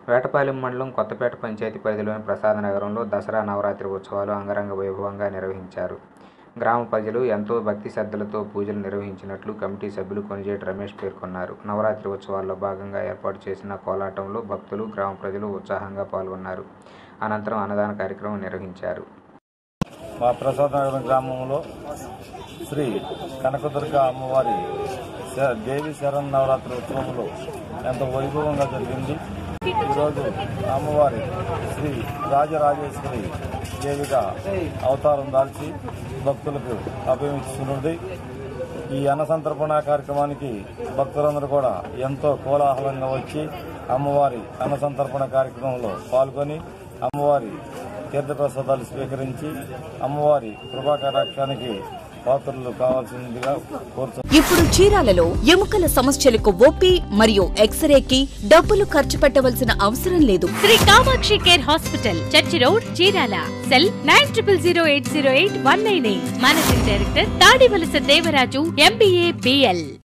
వేటపాలెం మండలం కొత్తపేట పంచాయతీ పరిధిలోని ప్రసాద నగరంలో దసరా నవరాత్రి ఉత్సవాలు అంగరంగ వైభవంగా నిర్వహించారు గ్రామ ప్రజలు ఎంతో భక్తి శ్రద్ధలతో పూజలు నిర్వహించినట్లు కమిటీ సభ్యులు కొనిజేటి రమేష్ పేర్కొన్నారు నవరాత్రి ఉత్సవాల్లో భాగంగా ఏర్పాటు చేసిన కోలాటంలో భక్తులు గ్రామ ప్రజలు ఉత్సాహంగా పాల్గొన్నారు అనంతరం అన్నదాన కార్యక్రమం నిర్వహించారు మా ప్రసాదనగరం గ్రామంలో శ్రీ కనకదుర్గ అమ్మవారి శ- దేవి శరణ్ నవరాత్రి ఉత్సవంలో ఎంతో వైభవంగా జరిగింది ఈరోజు అమ్మవారి శ్రీ రాజరాజేశ్వరి దేవిగా అవతారం దాల్చి భక్తులకు అభయమిస్తున్నది ఈ అన్నసంతర్పణ కార్యక్రమానికి భక్తులందరూ కూడా ఎంతో కోలాహలంగా వచ్చి అమ్మవారి అన్నసంతర్పణ కార్యక్రమంలో పాల్గొని అమ్మవారి తీర్థప్రసాదాలు స్వీకరించి అమ్మవారి కృపాకటాక్షానికి పాత్రలు కావాల్సిందిగా కోరుతున్నాను ఇప్పుడు చీరాలలో ఎముకల సమస్యలకు ఓపీ మరియు ఎక్స్రేకి డబ్బులు ఖర్చు పెట్టవలసిన అవసరం లేదు Shri Kamakshi care hospital church road Chirala cell nine triple zero eight zero eight one nine eight managing director Tadivalasa Devaraju MBA BL